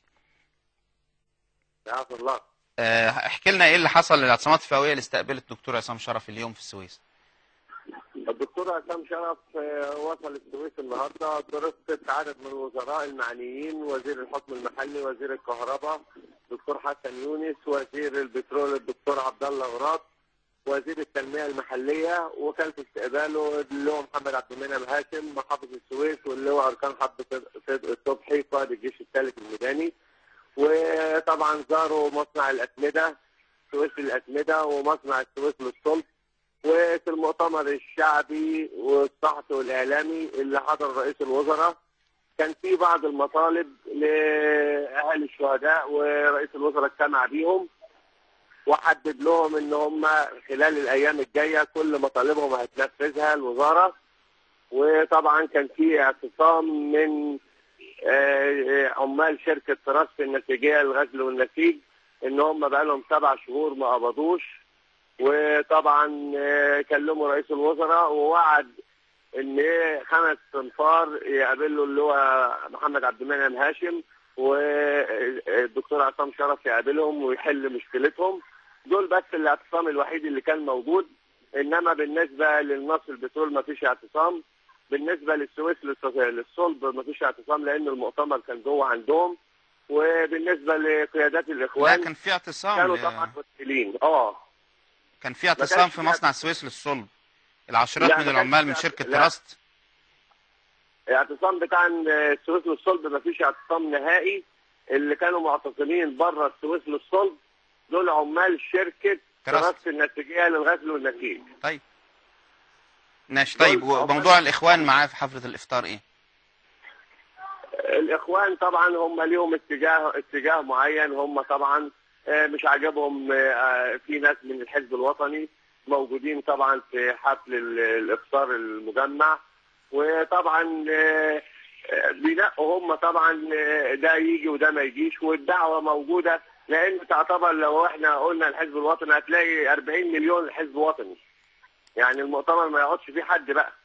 يا الله آه، احكي لنا ايه اللي حصل للاعتصامات الفئويه اللي استقبلت الدكتور عصام شرف اليوم في السويس الدكتور عصام شرف آه، وصل السويس النهارده برفقة عدد من الوزراء المعنيين وزير الحكم المحلي وزير الكهرباء دكتور حسن يونس وزير البترول الدكتور عبد الله غراب وزير التنميه المحليه وكان في استقباله اللواء محمد عبد المنعم هاشم محافظ السويس واللواء اركان حرب صدق الصبحي قائد الجيش الثالث الميداني وطبعا زاروا مصنع الاسمده سويس الاسمده ومصنع السويس للصلب وفي المؤتمر الشعبي والصحفي والاعلامي اللي حضر رئيس الوزراء كان في بعض المطالب لاهالي الشهداء ورئيس الوزراء اجتمع بيهم وحدد لهم ان هم خلال الايام الجايه كل مطالبهم هتنفذها الوزاره وطبعا كان في اعتصام من آه، عمال شركه تراست النسيجيه للغزل والنسيج ان هم بقى لهم سبع شهور ما قبضوش وطبعا آه، كلموا رئيس الوزراء ووعد ان إيه خمس انفار يقابله اللي هو محمد عبد المنعم هاشم والدكتور عصام شرف يقابلهم ويحل مشكلتهم دول بس الاعتصام الوحيد اللي كان موجود انما بالنسبه للنصر البترول ما فيش اعتصام بالنسبه للسويس للص- للصلب ما فيش اعتصام لان المؤتمر كان جوه عندهم وبالنسبه لقيادات لا الاخوان كان في اعتصام كانوا ل- طبعا ممثلين اه كان في اعتصام كانش في في مصنع السويس للصلب العشرات لا، من ما العمال كانش من في شركه لا. تراست الاعتصام بتاع السويس للصلب ما فيش اعتصام نهائي اللي كانوا معتصمين بره السويس للصلب دول عمال شركه كراسة دراسة النسيجية للغسل والنسيج طيب ماشي طيب دول وموضوع الإخوان معاه في حفلة الإفطار إيه؟ الإخوان طبعا هم ليهم اتجاه اتجاه معين هم طبعا آه، مش عاجبهم آه، في ناس من الحزب الوطني موجودين طبعا في حفل ال- الإفطار المجمع وطبعا آه، آه، بينقوا هم طبعا آه، ده يجي وده ما يجيش والدعوة موجودة لأن تعتبر لو احنا قلنا الحزب الوطني هتلاقي 40 مليون حزب وطني يعني المؤتمر ما يقعدش فيه حد بقى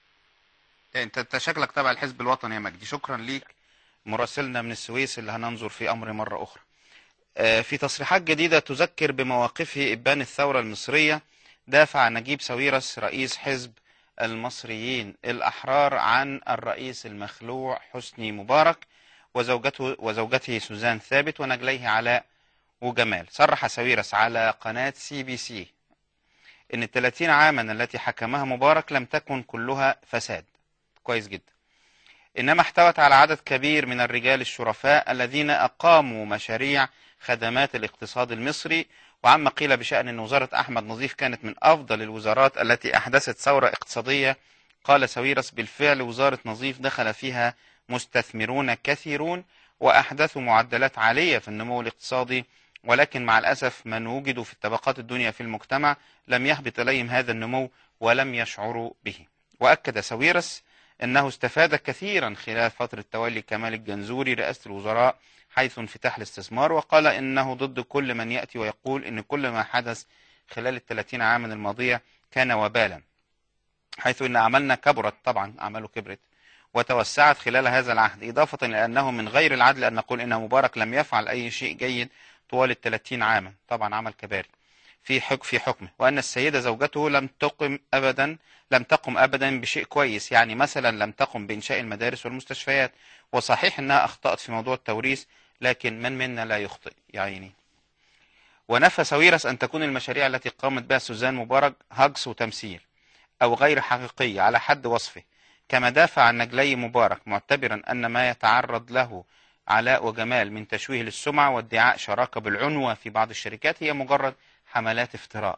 انت انت شكلك تبع الحزب الوطني يا مجدي شكرا ليك مراسلنا من السويس اللي هننظر في امر مره اخرى آه، في تصريحات جديده تذكر بمواقفه ابان الثوره المصريه دافع نجيب ساويرس رئيس حزب المصريين الاحرار عن الرئيس المخلوع حسني مبارك وزوجته وزوجته سوزان ثابت ونجليه علاء وجمال صرح ساويرس على قناه سي بي سي ان الثلاثين عاما التي حكمها مبارك لم تكن كلها فساد كويس جدا إنما احتوت على عدد كبير من الرجال الشرفاء الذين أقاموا مشاريع خدمات الاقتصاد المصري وعما قيل بشأن أن وزارة أحمد نظيف كانت من أفضل الوزارات التي أحدثت ثورة اقتصادية قال ساويرس بالفعل وزارة نظيف دخل فيها مستثمرون كثيرون وأحدثوا معدلات عالية في النمو الاقتصادي ولكن مع الأسف من وجدوا في الطبقات الدنيا في المجتمع لم يهبط إليهم هذا النمو ولم يشعروا به وأكد ساويرس أنه استفاد كثيرا خلال فترة تولي كمال الجنزوري رئاسة الوزراء حيث انفتاح الاستثمار وقال إنه ضد كل من يأتي ويقول إن كل ما حدث خلال الثلاثين عاما الماضية كان وبالا حيث إن أعمالنا كبرت طبعا أعماله كبرت وتوسعت خلال هذا العهد إضافة إلى أنه من غير العدل أن نقول إن مبارك لم يفعل أي شيء جيد طوال الثلاثين عاما طبعا عمل كباري في حك في حكمه وأن السيدة زوجته لم تقم أبدا لم تقم أبدا بشيء كويس يعني مثلا لم تقم بإنشاء المدارس والمستشفيات وصحيح أنها أخطأت في موضوع التوريث لكن من منا لا يخطئ يا عيني ونفى ساويرس أن تكون المشاريع التي قامت بها سوزان مبارك هجس وتمثيل أو غير حقيقية على حد وصفه كما دافع عن نجلي مبارك معتبرا أن ما يتعرض له علاء وجمال من تشويه للسمعة وادعاء شراكة بالعنوة في بعض الشركات هي مجرد حملات افتراء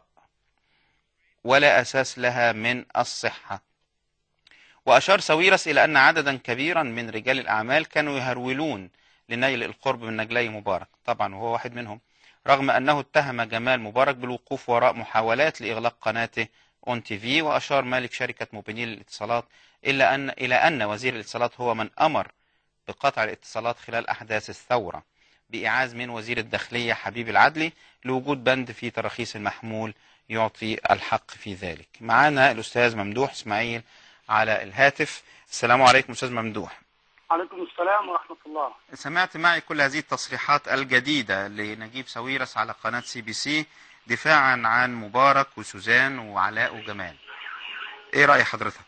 ولا أساس لها من الصحة وأشار ساويرس إلى أن عددا كبيرا من رجال الأعمال كانوا يهرولون لنيل القرب من نجلي مبارك طبعا وهو واحد منهم رغم أنه اتهم جمال مبارك بالوقوف وراء محاولات لإغلاق قناته اون تي في وأشار مالك شركة موبينيل للاتصالات إلا أن إلى أن وزير الاتصالات هو من أمر بقطع الاتصالات خلال أحداث الثورة بإعاز من وزير الداخلية حبيب العدلي لوجود بند في تراخيص المحمول يعطي الحق في ذلك معنا الأستاذ ممدوح إسماعيل على الهاتف السلام عليكم أستاذ ممدوح عليكم السلام ورحمة الله سمعت معي كل هذه التصريحات الجديدة لنجيب ساويرس على قناة سي بي سي دفاعا عن مبارك وسوزان وعلاء وجمال ايه رأي حضرتك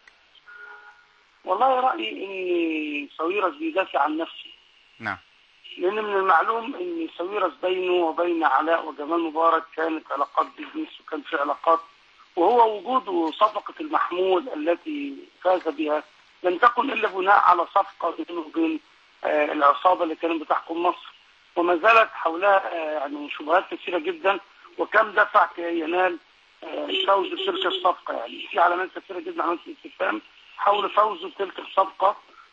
والله رأيي إن ساويرس بيدافع عن نفسه نعم لأن من المعلوم إن ساويرس بينه وبين علاء وجمال مبارك كانت علاقات بيزنس وكان في علاقات وهو وجوده صفقة المحمول التي فاز بها لم تكن إلا بناء على صفقة بينه وبين آه، العصابة اللي كانت بتحكم مصر وما زالت حولها آه، يعني شبهات كثيرة جدا وكم دفع كي ينال آه، فوز بتلك الصفقة يعني في علامات كثيرة جدا علامات استفهام حول فوزه بتلك الصفقة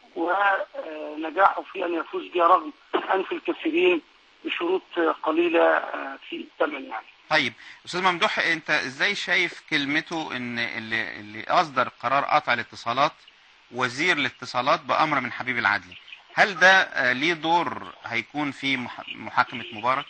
ونجاحه في أن يفوز بها رغم أنف الكثيرين بشروط قليلة آه، في الثمن يعني طيب استاذ ممدوح انت ازاي شايف كلمته ان اللي, اللي اصدر قرار قطع الاتصالات وزير الاتصالات بامر من حبيب العدلي هل ده آه، ليه دور هيكون في مح- محاكمة مبارك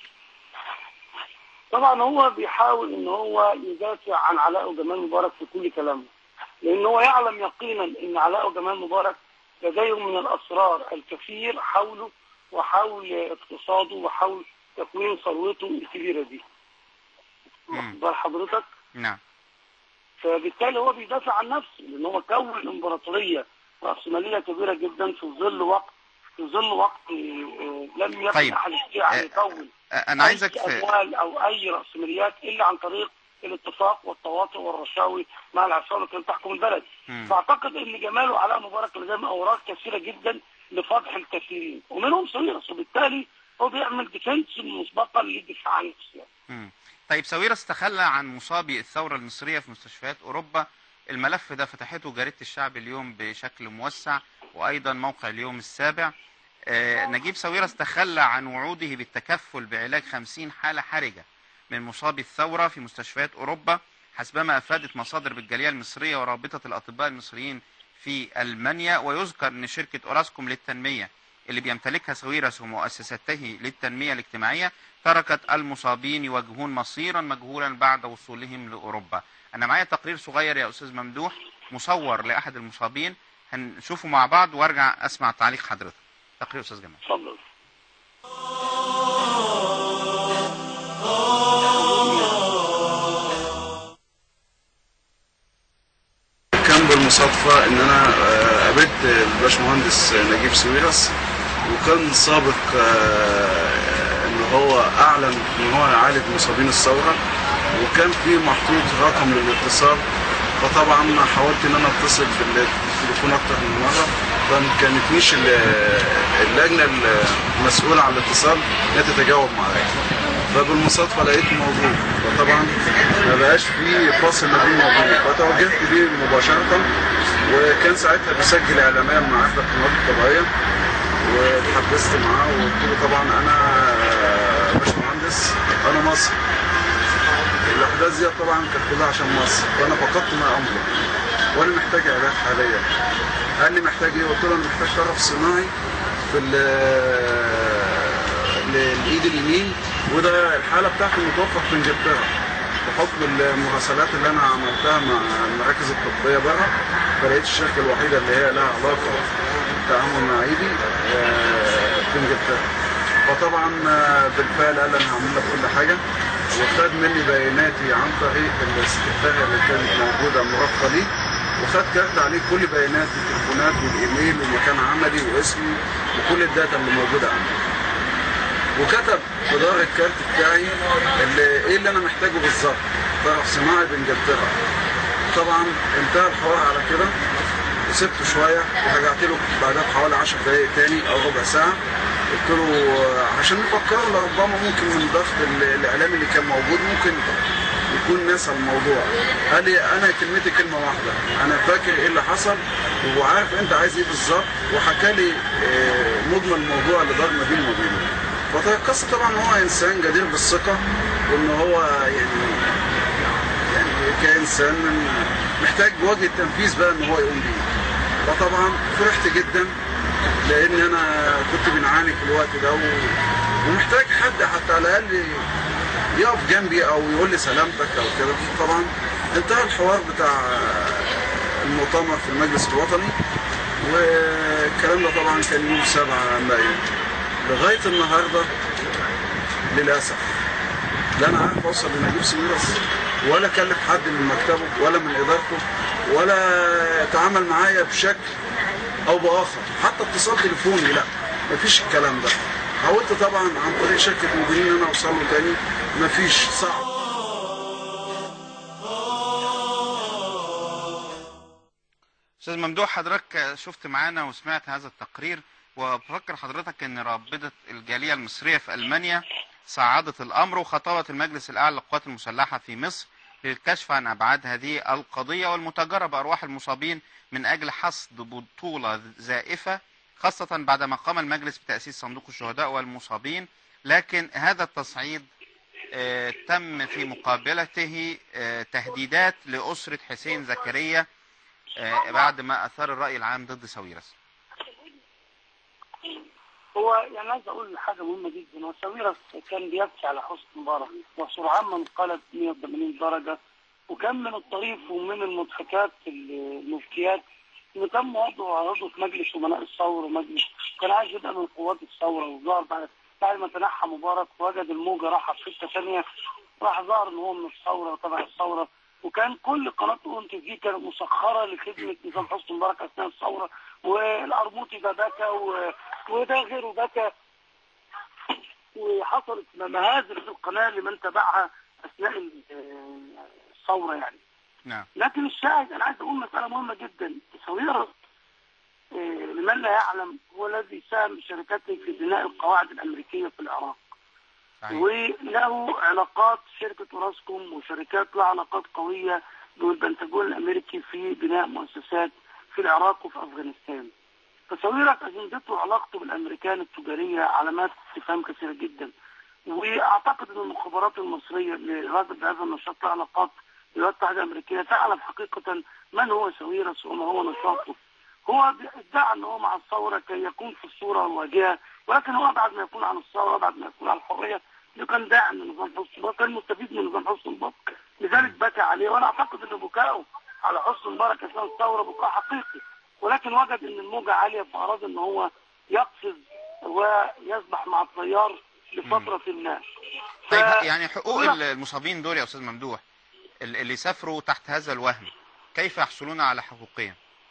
طبعا هو بيحاول ان هو يدافع عن علاء وجمال مبارك في كل كلامه لان هو يعلم يقينا ان علاء وجمال مبارك لديهم من الاسرار الكثير حوله وحول اقتصاده وحول تكوين ثروته الكبيره دي مم. واخد بال حضرتك نعم فبالتالي هو بيدافع عن نفسه لان هو كون امبراطوريه راسماليه كبيره جدا في ظل وقت في ظل وقت آه، لم يكن طيب. احد يستطيع آه، ان يكون آه، انا عايزك أي في أموال أو أي رأسماليات إلا عن طريق الاتفاق والتواطؤ والرشاوي مع العصابة التي تحكم البلد مم. فأعتقد أن جمال وعلاء مبارك لديهم أوراق كثيرة جدا لفضح الكثيرين ومنهم سويرس وبالتالي هو بيعمل ديفنس مسبقا للدفاع عن نفسه يعني. مم. طيب ساويرس تخلى عن مصابي الثورة المصرية في مستشفيات أوروبا الملف ده فتحته جريدة الشعب اليوم بشكل موسع وأيضا موقع اليوم السابع آه، نجيب ساويرس تخلى عن وعوده بالتكفل بعلاج 50 حالة حرجة من مصابي الثورة في مستشفيات أوروبا حسبما أفادت مصادر بالجالية المصرية ورابطة الأطباء المصريين في ألمانيا ويذكر أن شركة أوراسكوم للتنمية اللي بيمتلكها ساويرس ومؤسساته للتنمية الاجتماعية تركت المصابين يواجهون مصيرا مجهولا بعد وصولهم لأوروبا أنا معايا تقرير صغير يا أستاذ ممدوح مصور لأحد المصابين هنشوفه مع بعض وارجع أسمع تعليق حضرتك تقرير أستاذ جمال اتفضل كان بالمصادفة إن أنا آه، قابلت الباشمهندس نجيب سويرس وكان سابق آه، إن هو أعلن إن هو يعالج مصابين الثورة وكان في محطوط رقم للاتصال فطبعا حاولت إن أنا أتصل بالتليفون أكتر من مرة فما كانتنيش ال- اللجنة المسؤولة عن الاتصال إنها تتجاوب معايا فبالمصادفة لقيته موجود فطبعا ما بقاش في فاصل ما بين موجود فتوجهت ليه مباشرة وكان ساعتها بيسجل إعلاميا مع إحدى القنوات الطبيعية واتحدثت معاه وقلت له طبعا أنا باشمهندس أنا مصري الأحداث دي طبعا كانت كلها عشان مصر وأنا فقدت ما أملك وأنا محتاج علاج حاليا قال لي محتاج إيه؟ قلت له أنا محتاج طرف صناعي في ال- الايد اليمين وده الحاله بتاعتي متوفق في انجلترا بحكم المراسلات اللي انا عملتها مع المراكز الطبيه بره فلقيت الشركه الوحيده اللي هي لها علاقه بالتعامل مع ايدي آه، في انجلترا فطبعا آه، بالفعل قال انا هعمل لك كل حاجه وخد مني بياناتي عن طريق السكرتاريه اللي كانت موجوده مرافقه لي وخد كارت عليه كل بياناتي التليفونات والايميل ومكان عملي واسمي وكل الداتا اللي موجوده عندي وكتب في ظهر الكارت بتاعي اللي ايه اللي انا محتاجه بالظبط طرف صناعي بانجلترا طبعا انتهى الحوار على كده وسبته شويه ورجعت له بعدها بحوالي 10 دقائق تاني او ربع ساعه قلت له آه، عشان نفكر لربما ممكن من ضغط ال- الاعلامي اللي كان موجود ممكن يكون ناسى الموضوع قال لي انا كلمتي كلمه واحده انا فاكر ايه اللي حصل وعارف انت عايز ايه بالظبط وحكى لي آه، مجمل الموضوع اللي دار ما بينه وبينه فتيقظت طبعا ان هو انسان جدير بالثقه وان هو يعني يعني كانسان محتاج وجه التنفيذ بقى ان هو يقوم بيه فطبعا فرحت جدا لان انا كنت بنعاني في الوقت ده و... ومحتاج حد حتى على الاقل يقف جنبي او يقول لي سلامتك او كده طبعا انتهى الحوار بتاع المؤتمر في المجلس الوطني والكلام ده طبعا كان يوم 7 مايو لغايه النهارده للاسف لا انا عارف اوصل لنجيب سويرس ولا كلف حد من مكتبه ولا من ادارته ولا تعامل معايا بشكل او باخر حتى اتصال تليفوني لا مفيش الكلام ده حاولت طبعا عن طريق شركه مديرين ان انا اوصل له تاني مفيش صعب استاذ ممدوح حضرتك شفت معانا وسمعت هذا التقرير وبفكر حضرتك ان رابطه الجاليه المصريه في المانيا صعدت الامر وخطبت المجلس الاعلى للقوات المسلحه في مصر للكشف عن ابعاد هذه القضيه والمتاجره بارواح المصابين من اجل حصد بطوله زائفه خاصه بعدما قام المجلس بتاسيس صندوق الشهداء والمصابين لكن هذا التصعيد آه، تم في مقابلته آه، تهديدات لاسره حسين زكريا آه، بعد ما اثار الراي العام ضد ساويرس هو يعني عايز اقول حاجه مهمه جدا هو ساويرس كان بيبكي على حسن مبارك وسرعان ما انقلب 180 درجه وكان من الطريف ومن المضحكات المبكيات انه تم وضعه عضو في مجلس امناء الثوره ومجلس كان عايز يبقى من قوات الثوره وظهر بعد بعد ما تنحى مبارك وجد الموجه راحه في حته ثانيه راح ظهر ان هو من الثوره وتبع الثوره وكان كل قناه اون تي في كانت مسخره لخدمه نظام حسني مبارك اثناء الثوره والقرموطي ده بكى و... وده غيره بكى وحصلت مهازل في القناه لمن تبعها اثناء ال- آه، الثوره يعني نعم لكن الشاهد انا عايز اقول مساله مهمه جدا ساويرس آه، لمن لا يعلم هو الذي ساهم بشركته في بناء القواعد الامريكيه في العراق صحيح. وله علاقات شركة اوراسكوم وشركات لها علاقات قوية بالبنتاجون الامريكي في بناء مؤسسات في العراق وفي افغانستان. تصورك اجندته وعلاقته بالامريكان التجارية علامات استفهام كثيرة جدا. واعتقد ان المخابرات المصرية اللي راجل بهذا النشاط لها علاقات بالولايات المتحدة الامريكية تعلم حقيقة من هو ساويرس وما هو نشاطه. هو ادعى ان هو مع الثورة كي يكون في الصورة الواجهة ولكن هو ابعد ما يكون عن الثورة ابعد ما يكون عن الحرية اللي كان داعم لنظام حسني مبارك كان مستفيد من نظام حسني مبارك لذلك بكى عليه وانا اعتقد ان بكائه على حسني مبارك اثناء الثورة بكاء حقيقي ولكن وجد ان الموجة عالية فاراد ان هو يقفز ويسبح مع التيار لفترة ما ف- طيب يعني حقوق هنا- المصابين دول يا استاذ ممدوح ال- اللي سافروا تحت هذا الوهم كيف يحصلون على حقوقهم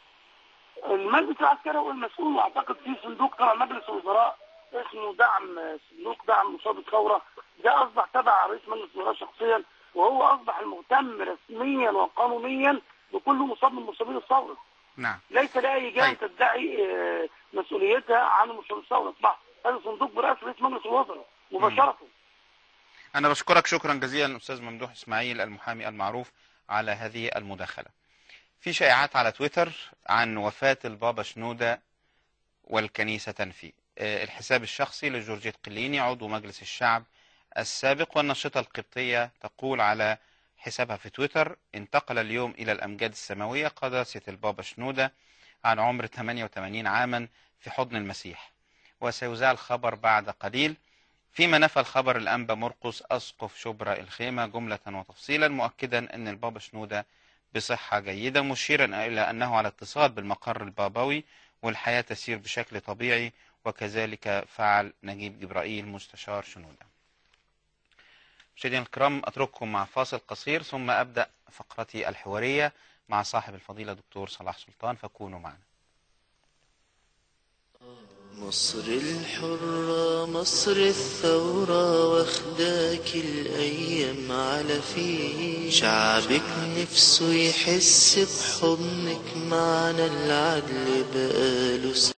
المجلس العسكري هو المسؤول واعتقد في صندوق تبع مجلس الوزراء اسمه دعم صندوق دعم مصاب الثوره ده اصبح تبع رئيس مجلس الوزراء شخصيا وهو اصبح المهتم رسميا وقانونيا بكل مصاب من مصابين الثوره نعم ليس لاي جهه طيب. تدعي آه، مسؤوليتها عن مصاب الثوره اصبح هذا صندوق برئاسه رئيس مجلس الوزراء مباشره أنا بشكرك شكرا جزيلا أستاذ ممدوح إسماعيل المحامي المعروف على هذه المداخلة في شائعات على تويتر عن وفاة البابا شنودة والكنيسة تنفي آه، الحساب الشخصي لجورجيت قليني عضو مجلس الشعب السابق والناشطة القبطية تقول على حسابها في تويتر انتقل اليوم إلى الأمجاد السماوية قداسة البابا شنودة عن عمر 88 عاما في حضن المسيح وسيذاع الخبر بعد قليل فيما نفى الخبر الأنبا مرقس أسقف شبرا الخيمة جملة وتفصيلا مؤكدا أن البابا شنودة بصحة جيدة مشيرا إلى أنه على اتصال بالمقر البابوي والحياة تسير بشكل طبيعي وكذلك فعل نجيب جبرائيل مستشار شنودة مشاهدينا الكرام أترككم مع فاصل قصير ثم أبدأ فقرتي الحوارية مع صاحب الفضيلة دكتور صلاح سلطان فكونوا معنا مصر الحرة مصر الثورة واخداك الأيام على فيه شعبك نفسه يحس بحضنك معنا العدل بقاله